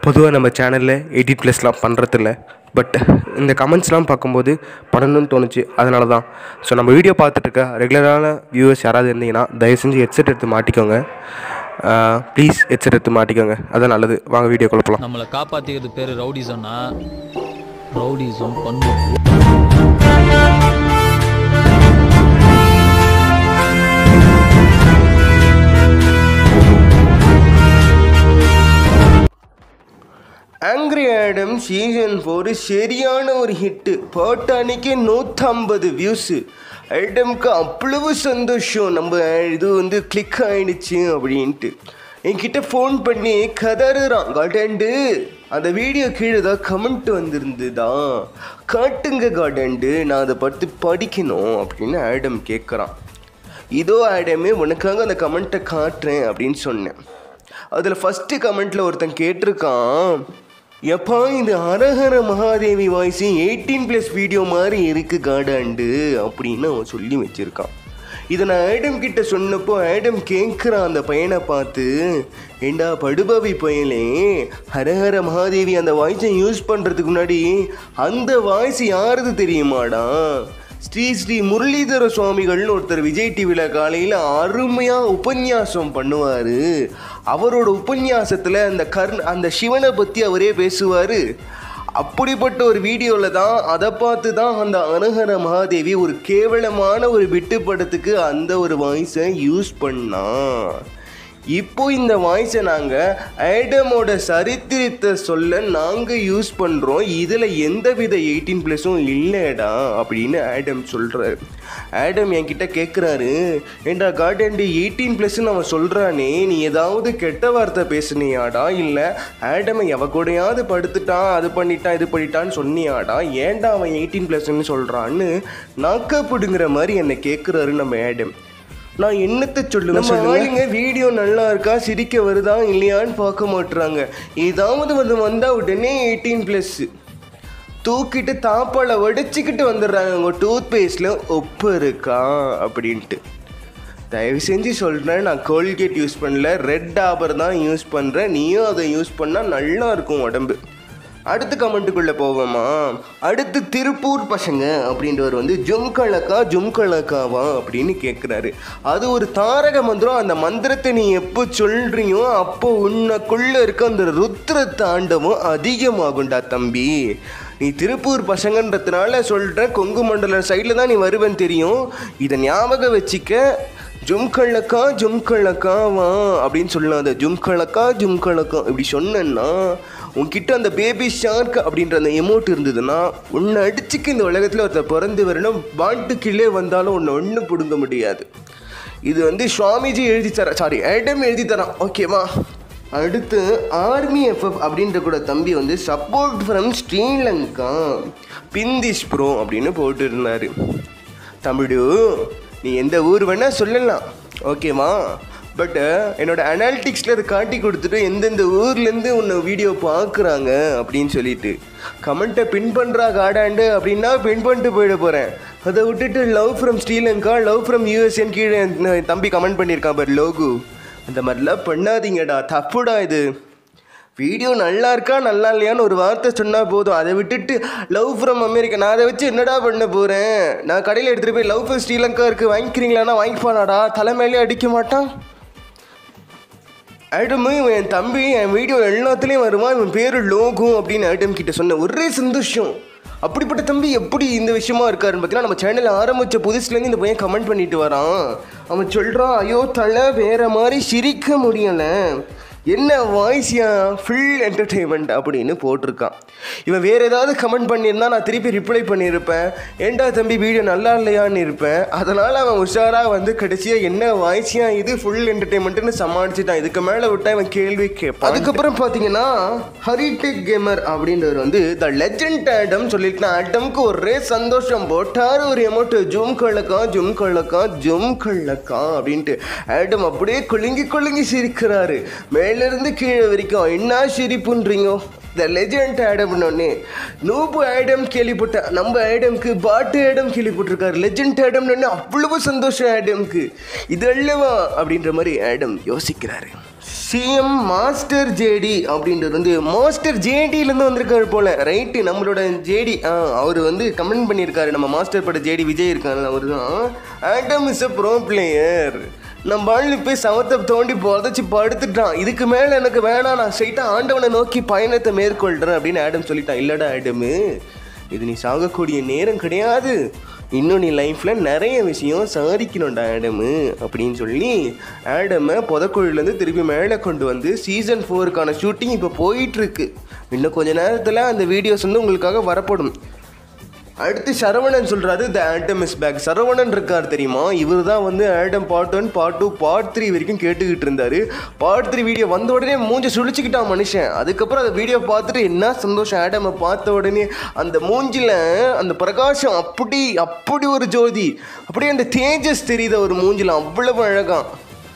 பொதுவாக நம்ம சேனலில் எடிட் ப்ளஸ்லாம் பண்ணுறதில்ல பட் இந்த கமெண்ட்ஸ்லாம் பார்க்கும்போது பண்ணணும்னு தோணுச்சு அதனால தான் ஸோ நம்ம வீடியோ பார்த்துட்டு இருக்க ரெகுலரான வியூவர்ஸ் யாராவது இருந்தீங்கன்னா தயவு செஞ்சு ஹெட்செட் எடுத்து மாட்டிக்கோங்க ப்ளீஸ் ஹெட்செட் எடுத்து மாட்டிக்கோங்க அதான் நல்லது வாங்க வீடியோ குழப்பலாம் நம்மளை காப்பாத்திக்கிறது பேர் ரவுடிசம்னா ரவுடிசம் பண்ணும் ஆங்கிரி ஆடம் சீசன் ஃபோர் சரியான ஒரு ஹிட்டு போட்ட அன்னைக்கு நூற்றம்பது வியூஸு ஐட்டம்க்கு அவ்வளவு சந்தோஷம் நம்ம இது வந்து கிளிக் ஆயிடுச்சு அப்படின்ட்டு என்கிட்ட ஃபோன் பண்ணி கதறுறான் கார்டன்டு அந்த வீடியோ கீழே தான் கமெண்ட் வந்திருந்துதா காட்டுங்க கார்டன்டு நான் அதை பற்றி படிக்கணும் அப்படின்னு ஆடம் கேட்குறான் இதோ ஆடமே உனக்காக அந்த கமெண்ட்டை காட்டுறேன் அப்படின்னு சொன்னேன் அதில் ஃபஸ்ட்டு கமெண்ட்டில் ஒருத்தன் கேட்டிருக்கான் எப்பா இந்த Arahara Mahadevi voice eighteen plus video மாதிரி இருக்கு காடாண்டு அப்படின்னு அவன் சொல்லி வச்சிருக்கான் இதை நான் ஆடம் கிட்ட சொன்னப்போ ஆடம் கேட்குறான் அந்த பையனை பார்த்து ஏண்டா படுபாவி பையனே ஹரஹர மகாதேவி அந்த வாய்ஸை யூஸ் பண்ணுறதுக்கு முன்னாடி அந்த வாய்ஸ் யாருது தெரியுமாடா ஸ்ரீ ஸ்ரீ முரளிதர சுவாமிகள்னு ஒருத்தர் விஜய் டிவியில் காலையில் அருமையாக உபன்யாசம் பண்ணுவார் அவரோட உபன்யாசத்தில் அந்த கர்ண் அந்த சிவனை பற்றி அவரே பேசுவார் அப்படிப்பட்ட ஒரு வீடியோவில் தான் அதை பார்த்து தான் அந்த அனுகர மகாதேவி ஒரு கேவலமான ஒரு விட்டு படத்துக்கு அந்த ஒரு வாய்ஸை யூஸ் பண்ணா இப்போ இந்த வாய்ஸை நாங்கள் ஆடமோட சரித்திரத்தை சொல்ல நாங்கள் யூஸ் பண்ணுறோம் இதில் எந்தவித எயிட்டீன் ப்ளஸும் இல்லைடா அப்படின்னு ஆடம் சொல்கிறாரு ஆடம் என்கிட்ட கேட்குறாரு ஏண்டா கார்டன்டி எயிட்டீன் ப்ளஸ்ன்னு அவன் சொல்கிறானே நீ ஏதாவது கெட்ட வார்த்தை பேசுனியாடா இல்லை ஆடமை எவ கூடயாவது படுத்துட்டான் அது பண்ணிட்டான் இது பண்ணிட்டான்னு சொன்னியாடா ஏன்டா அவன் எயிட்டீன் ப்ளஸ்ன்னு சொல்கிறான்னு நாக்கப்படுங்கிற மாதிரி என்னை கேட்குறாரு நம்ம ஆடம் நான் என்னத்தை சொல்லுவேன் சொல்லுங்க வீடியோ நல்லா இருக்கா சிரிக்க வருதா இல்லையான்னு பார்க்க மாட்டுறாங்க ஏதாவது வந்து வந்தால் உடனே எயிட்டீன் ப்ளஸ் தூக்கிட்டு தாப்பால வடிச்சுக்கிட்டு வந்துடுறாங்க உங்கள் டூத் பேஸ்டில் உப்பு இருக்கா அப்படின்ட்டு தயவு செஞ்சு சொல்கிறேன் நான் கோல்கேட் யூஸ் பண்ணல ரெட் டாபர் தான் யூஸ் பண்ணுறேன் நீயும் அதை யூஸ் பண்ணால் நல்லா இருக்கும் உடம்பு அடுத்த கமெண்ட்டுக்குள்ளே போவோமா அடுத்து திருப்பூர் பசங்க அப்படின்றவர் வந்து ஜும்கலக்கா ஜும்கலக்காவா அப்படின்னு கேட்குறாரு அது ஒரு தாரக மந்திரம் அந்த மந்திரத்தை நீ எப்போ சொல்றியோ அப்போ உன்னைக்குள்ளே இருக்க அந்த ருத்ர தாண்டவம் அதிகமாகும்டா தம்பி நீ திருப்பூர் பசங்கன்றதுனால சொல்கிறேன் கொங்கு மண்டல சைடில் தான் நீ வருவேன்னு தெரியும் இதை ஞாபகம் வச்சுக்க ஜும்கள்ளக்கா ஜும்கள்ளக்கா வா அப்படின்னு சொல்லலாம் அதை ஜும்கள்ளக்கா ஜும்கள்ளக்கா இப்படி சொன்னேன்னா உன்கிட்ட அந்த பேபி ஷார்க் அப்படின்ற அந்த எமௌண்ட் இருந்ததுன்னா உன்னை அடிச்சுக்கு இந்த உலகத்தில் ஒருத்தர் பிறந்து வரணும் பாட்டு கீழே வந்தாலும் உன்னை ஒன்றும் பிடுங்க முடியாது இது வந்து சுவாமிஜி எழுதி தர சாரி ஆடம் எழுதி தரான் ஓகேவா அடுத்து ஆர்மி எஃப்எஃப் அப்படின்ற கூட தம்பி வந்து சப்போர்ட் ஃப்ரம் ஸ்ரீலங்கா பிந்திஸ் ப்ரோ அப்படின்னு போட்டுருந்தாரு தமிழு நீ எந்த ஊர் வேணால் சொல்லலாம் ஓகேவா பட் என்னோட அனாலிட்டிக்ஸில் அதை காட்டி கொடுத்துட்டு எந்தெந்த ஊர்லேருந்து உன்னை வீடியோ பார்க்குறாங்க அப்படின்னு சொல்லிட்டு கமெண்ட்டை பின் பண்ணுறா காடாண்டு அப்படின்னா பின் பண்ணிட்டு போயிட போகிறேன் அதை விட்டுட்டு love from Sri Lanka love from யூஎஸ்என் கீழே என் தம்பி கமெண்ட் பண்ணியிருக்கான் பார் லோகு அந்த மாதிரிலாம் பண்ணாதீங்கடா தப்புடா இது வீடியோ நல்லா இருக்கா நல்லா இல்லையான்னு ஒரு வார்த்தை சொன்னால் போதும் அதை விட்டுட்டு லவ் ஃப்ரம் அமெரிக்கா நான் அதை வச்சு என்னடா பண்ண போகிறேன் நான் கடையில் எடுத்துகிட்டு போய் லவ் ஃப்ரம் ஸ்ரீலங்கா இருக்குது வாங்கிக்கிறீங்களான்னா வாங்கிப்பானாடா தலைமையிலே அடிக்க மாட்டான் ஆடமு இவன் என் தம்பி என் வீடியோ எல்லாத்துலேயும் வருவான் இவன் பேர் லோகு அப்படின்னு ஆடம் கிட்ட சொன்னேன் ஒரே சந்தோஷம் அப்படிப்பட்ட தம்பி எப்படி இந்த விஷயமா இருக்காருன்னு பார்த்தீங்கன்னா நம்ம சேனல் ஆரம்பித்த புதுசுலேருந்து இந்த பையன் கமெண்ட் பண்ணிட்டு வரான் அவன் சொல்கிறான் ஐயோ தலை வேற மாதிரி சிரிக்க முடியலை என்ன வாய்ஸ்யா ஃபுல் என்டர்டெயின்மெண்ட் அப்படின்னு போட்டிருக்கான் இவன் வேறு ஏதாவது கமெண்ட் பண்ணியிருந்தா நான் திருப்பி ரிப்ளை பண்ணியிருப்பேன் ஏண்டா தம்பி வீடியோ நல்லா இல்லையான்னு இருப்பேன் அதனால் அவன் உஷாராக வந்து கடைசியாக என்ன வாய்ஸ்யா இது ஃபுல் என்டர்டெயின்மெண்ட்டுன்னு சமாளிச்சுட்டான் இதுக்கு மேலே விட்டா இவன் கேள்வி கேட்பான் அதுக்கப்புறம் பார்த்தீங்கன்னா ஹரிடெக் கேமர் அப்படின்றவர் வந்து த லெஜண்ட் ஆடம் சொல்லிட்டு ஆடம்க்கு ஒரே சந்தோஷம் போட்டார் ஒரு எமௌண்ட் ஜூம் கள்ளக்கா ஜும் கள்ளக்கா ஜும் கள்ளக்கா அப்படின்ட்டு ஆடம் அப்படியே குலுங்கி குலுங்கி சிரிக்கிறாரு மேலேருந்து கீழே வரைக்கும் என்ன சிரிப்புன்றீங்க த லெஜண்ட் ஆடம்னு நூபு ஆடம் கேள்விப்பட்டேன் நம்ம ஆடம்க்கு பாட்டு ஆடம் கேள்விப்பட்டிருக்காரு லெஜண்ட் ஆடம்னு அவ்வளவு சந்தோஷம் ஆடம்க்கு இது அல்லவா அப்படின்ற மாதிரி ஆடம் யோசிக்கிறாரு சிஎம் மாஸ்டர் ஜேடி அப்படின்றது வந்து மாஸ்டர் ஜேடியிலேருந்து வந்திருக்காரு போல ரைட்டு நம்மளோட ஜேடி ஆ அவர் வந்து கமெண்ட் பண்ணியிருக்காரு நம்ம மாஸ்டர் பட ஜேடி விஜய் இருக்காரு அவர் தான் Adam is a pro player நம்ம ஆளு போய் சவத்தை தோண்டி புதைச்சி படுத்துட்டான் இதுக்கு மேலே எனக்கு வேணாம் நான் ஸ்ட்ரைட்டாக ஆண்டவனை நோக்கி பயணத்தை மேற்கொள்கிறேன் அப்படின்னு ஆடம் சொல்லிட்டான் இல்லடா ஆடமு இது நீ சாகக்கூடிய நேரம் கிடையாது இன்னும் நீ லைஃப்பில் நிறைய விஷயம் சாதிக்கணும்டா ஆடமு அப்படின்னு சொல்லி ஆடமை புதக்குழிலேருந்து திருப்பி மேலே கொண்டு வந்து சீசன் ஃபோருக்கான ஷூட்டிங் இப்போ போயிட்டுருக்கு இன்னும் கொஞ்ச நேரத்தில் அந்த வீடியோஸ் வந்து உங்களுக்காக வரப்படும் அடுத்து சரவணன் சொல்கிறாரு the Adam is back Saravanan இருக்கார் தெரியுமா இவர் தான் வந்து Adam part one part two part three வரைக்கும் கேட்டுக்கிட்டு இருந்தார் பார்ட் த்ரீ வீடியோ வந்த உடனே மூஞ்ச சுழிச்சுக்கிட்டான் மனுஷன் அதுக்கப்புறம் அந்த வீடியோ பார்த்துட்டு என்ன சந்தோஷம் ஆடமை பார்த்த உடனே அந்த மூஞ்சில் அந்த பிரகாசம் அப்படி அப்படி ஒரு ஜோதி அப்படியே அந்த தேஜஸ் தெரியுது ஒரு மூஞ்சில் அவ்வளவு அழகாம்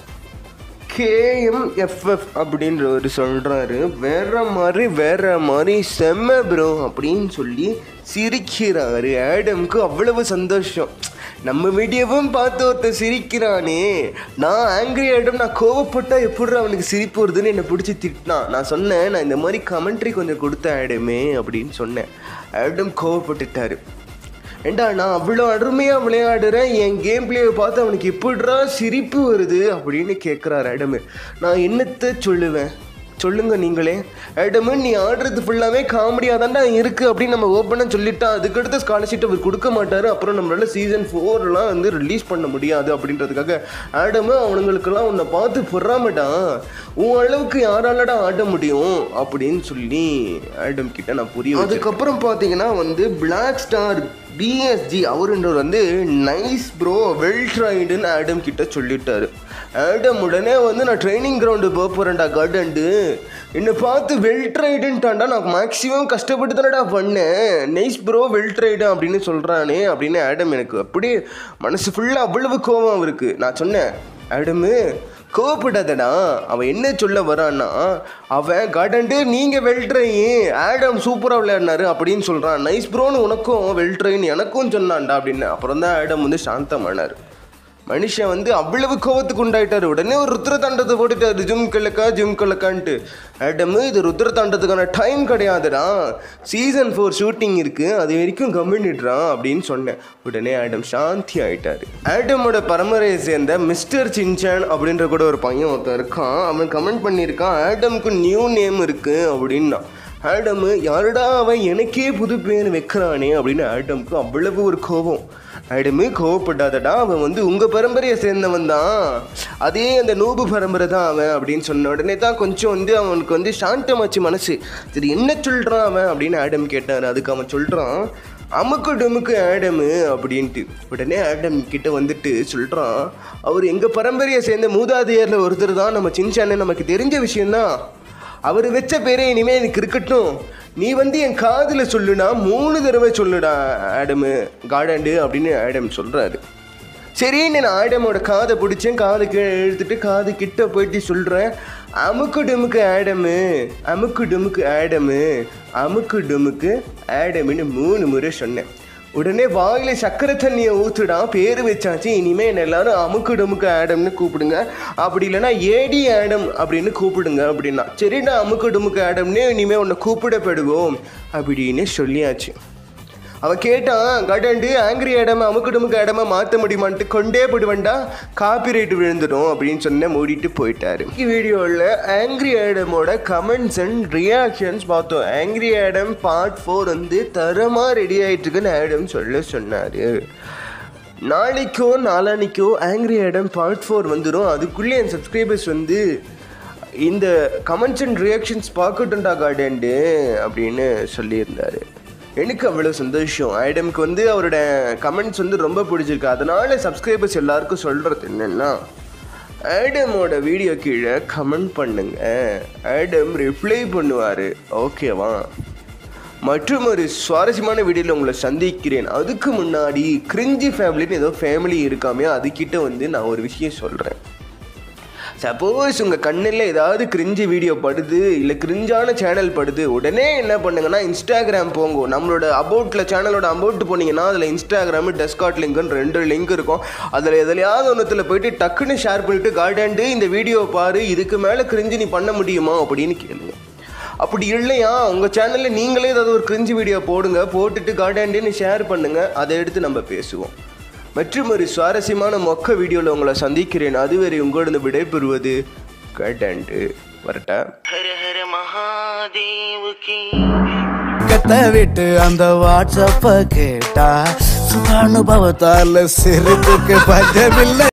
கேஎம்எஃப்எஃப் அப்படின்றவர் சொல்கிறாரு வேற மாதிரி வேற மாதிரி செம்ம ப்ரோ அப்படின்னு சொல்லி சிரிக்கிறாரு ஆடம்க்கு அவ்வளவு சந்தோஷம் நம்ம வீடியோவும் பார்த்து ஒருத்தர் சிரிக்கிறானே நான் ஆங்கிரி ஆயிடும் நான் கோவப்பட்டா எப்படி அவனுக்கு சிரிப்பு வருதுன்னு என்னை பிடிச்சி திட்டினான் நான் சொன்னேன் நான் இந்த மாதிரி கமெண்ட்ரி கொஞ்சம் கொடுத்த ஆடமே அப்படின்னு சொன்னேன் ஆடம் கோவப்பட்டுட்டாரு ஏண்டா நான் அவ்வளோ அருமையாக விளையாடுறேன் என் கேம் பிளேயை பார்த்து அவனுக்கு எப்படிடா சிரிப்பு வருது அப்படின்னு கேட்குறாரு ஆடமு நான் என்னத்தை சொல்லுவேன் சொல்லுங்க நீங்களே ஆடமு நீ ஆடுறது ஃபுல்லாகவே காமெடியாக தான்டா இருக்குது அப்படின்னு நம்ம ஓப்பனாக சொல்லிட்டா அதுக்கடுத்த ஸ்காலர்ஷிப் அவர் கொடுக்க மாட்டார் அப்புறம் நம்மளால சீசன் ஃபோர்லாம் வந்து ரிலீஸ் பண்ண முடியாது அப்படின்றதுக்காக ஆடமு அவனுங்களுக்கெல்லாம் உன்னை பார்த்து பொறாமட்டான் உன் அளவுக்கு யாராலடா ஆட முடியும் அப்படின்னு சொல்லி ஆடம் கிட்ட நான் புரிய அதுக்கப்புறம் பார்த்தீங்கன்னா வந்து பிளாக் ஸ்டார் பிஎஸ்ஜி அவருன்றவர் வந்து நைஸ் ப்ரோ வெல் ட்ரைடுன்னு ஆடம் கிட்ட சொல்லிட்டாரு ஆடம் உடனே வந்து நான் ட்ரைனிங் கிரவுண்டு போக போகிறேன்டா கார்டன்டு என்னை பார்த்து வெல் ட்ரைடுன்ட்டான்டா நான் மேக்ஸிமம் கஷ்டப்பட்டு தானடா பண்ணேன் நைஸ் ப்ரோ வெல் ட்ரைடு அப்படின்னு சொல்கிறானே அப்படின்னு ஆடம் எனக்கு அப்படியே மனசு ஃபுல்லாக அவ்வளவு கோவம் அவருக்கு நான் சொன்னேன் ஆடமு கோவப்படாதடா அவன் என்ன சொல்ல வரான்னா அவன் கார்டன்ட்டு நீங்கள் வெல்ட்ரையே ஆடம் சூப்பராக விளையாடினாரு அப்படின்னு சொல்கிறான் நைஸ் ப்ரோன்னு உனக்கும் வெல்ட்ரைன்னு எனக்கும் சொன்னான்டா அப்படின்னு அப்புறம் தான் ஆடம் வந்து சாந்தமானார் மனுஷன் வந்து அவ்வளவு கோவத்துக்கு உண்டாயிட்டாரு உடனே ஒரு ருத்ர தாண்டத்தை போட்டுட்டாரு ஜிம் கிழக்கா ஜிம் கிழக்கான்ட்டு ஆடமு இது ருத்ர தாண்டத்துக்கான டைம் கிடையாதுடா சீசன் ஃபோர் ஷூட்டிங் இருக்கு அது வரைக்கும் கம்மிடுறான் அப்படின்னு சொன்னேன் உடனே ஆடம் சாந்தி ஆயிட்டாரு ஆடமோட பரம்பரையை சேர்ந்த மிஸ்டர் சின்சான் அப்படின்ற கூட ஒரு பையன் ஒருத்தன் இருக்கான் அவன் கமெண்ட் பண்ணியிருக்கான் ஆடம்க்கு நியூ நேம் இருக்கு அப்படின்னா ஆடமு யாருடா அவன் எனக்கே புது பேர் வைக்கிறானே அப்படின்னு ஆடம்க்கு அவ்வளவு ஒரு கோபம் ஆடமு கோவப்படாதடா அவன் வந்து உங்கள் பரம்பரையை சேர்ந்தவன் தான் அதே அந்த நூபு பரம்பரை தான் அவன் அப்படின்னு சொன்ன உடனே தான் கொஞ்சம் வந்து அவனுக்கு வந்து சாந்தமாச்சு மனசு சரி என்ன சொல்கிறான் அவன் அப்படின்னு ஆடம் கேட்டார் அதுக்கு அவன் சொல்கிறான் அமுக்கு டுமுக்கு ஆடமு அப்படின்ட்டு உடனே ஆடம் கிட்ட வந்துட்டு சொல்கிறான் அவர் எங்கள் பரம்பரையை சேர்ந்த மூதாதையரில் ஒருத்தர் தான் நம்ம சின்சான்னு நமக்கு தெரிஞ்ச விஷயம்தான் அவர் வச்ச பேரே இனிமே எனக்கு இருக்கட்டும் நீ வந்து என் காதில் சொல்லுனா மூணு தடவை சொல்லுடா ஆடமு கார்டண்டு அப்படின்னு ஆடம் சொல்கிறாரு சரின்னு நான் ஆடமோட காதை பிடிச்சேன் காது கீழே இழுத்துட்டு காது கிட்ட போயிட்டு சொல்கிறேன் அமுக்கு டுமுக்கு ஆடமு அமுக்கு டுமுக்கு ஆடமு அமுக்கு டுமுக்கு ஆடமுன்னு மூணு முறை சொன்னேன் உடனே வாயில சக்கரை தண்ணியை ஊத்துடா பேர் வச்சாச்சு இனிமே என்ன எல்லாரும் அமுக்கு டமுக்கு ஆடம்னு கூப்பிடுங்க அப்படி இல்லைன்னா ஏடி ஆடம் அப்படின்னு கூப்பிடுங்க அப்படின்னா சரிடா அமுக்கு டுமுக்கு ஆடம்னு இனிமே உன்னை கூப்பிடப்படுவோம் அப்படின்னு சொல்லியாச்சு அவன் கேட்டான் கடண்டு ஆங்கிரி இடம அமுக்கு டுமுக்கு இடமா மாற்ற முடியுமான்ட்டு கொண்டே போடுவேன்டா காப்பிரைட் விழுந்துடும் அப்படின்னு சொன்ன மூடிட்டு போயிட்டாரு வீடியோவில் ஆங்கிரி ஆடமோட கமெண்ட்ஸ் அண்ட் ரியாக்ஷன்ஸ் பார்த்தோம் ஆங்கிரி ஆடம் பார்ட் ஃபோர் வந்து தரமாக ரெடி ஆகிட்டுருக்குன்னு ஆடம் சொல்ல சொன்னார் நாளைக்கோ நாளானிக்கோ ஆங்கிரி ஆடம் பார்ட் ஃபோர் வந்துடும் அதுக்குள்ளே என் சப்ஸ்கிரைபர்ஸ் வந்து இந்த கமெண்ட்ஸ் அண்ட் ரியாக்ஷன்ஸ் பார்க்கட்டும்டா கார்டன்டு அப்படின்னு சொல்லியிருந்தாரு எனக்கு அவ்வளோ சந்தோஷம் ஆடம்க்கு வந்து அவரோட கமெண்ட்ஸ் வந்து ரொம்ப பிடிச்சிருக்கு அதனால சப்ஸ்கிரைபர்ஸ் எல்லாருக்கும் சொல்கிறது என்னென்னா ஆடமோட வீடியோ கீழே கமெண்ட் பண்ணுங்க ஆடம் ரிப்ளை பண்ணுவார் ஓகேவா மற்றும் ஒரு சுவாரஸ்யமான வீடியோவில் உங்களை சந்திக்கிறேன் அதுக்கு முன்னாடி கிரிஞ்சி ஃபேமிலின்னு ஏதோ ஃபேமிலி இருக்காமே அதுக்கிட்ட வந்து நான் ஒரு விஷயம் சொல்கிறேன் சப்போஸ் உங்கள் கண்ணில் ஏதாவது கிரிஞ்சு வீடியோ படுது இல்லை கிரிஞ்சான சேனல் படுது உடனே என்ன பண்ணுங்கன்னா இன்ஸ்டாகிராம் போங்க நம்மளோட அபவுட்டில் சேனலோட அபவுட் போனீங்கன்னா அதில் இன்ஸ்டாகிராமு டெஸ்காட் லிங்க்னு ரெண்டு லிங்க் இருக்கும் அதில் எதுலையாவது ஒன்றுத்தில் போயிட்டு டக்குன்னு ஷேர் பண்ணிட்டு கார்டாண்டு இந்த வீடியோ பாரு இதுக்கு மேலே கிரிஞ்சு நீ பண்ண முடியுமா அப்படின்னு கேளுங்க அப்படி இல்லையா உங்கள் சேனலில் நீங்களே ஏதாவது ஒரு கிரிஞ்சு வீடியோ போடுங்க போட்டுட்டு கார்டாண்டின்னு ஷேர் பண்ணுங்கள் அதை எடுத்து நம்ம பேசுவோம் மற்றும் ஒரு சுவாரஸ்யமான மொக்க வீடியோவில் உங்களை சந்திக்கிறேன் அதுவரை உங்களோட விடைபெறுவது கார்டாண்டு வரட்டா ஹர ஹர மகாதேவுக்கு கத்த விட்டு அந்த வாட்ஸ்அப்ப கேட்டா சுகானுபவத்தால சிரிப்புக்கு பஞ்சமில்லை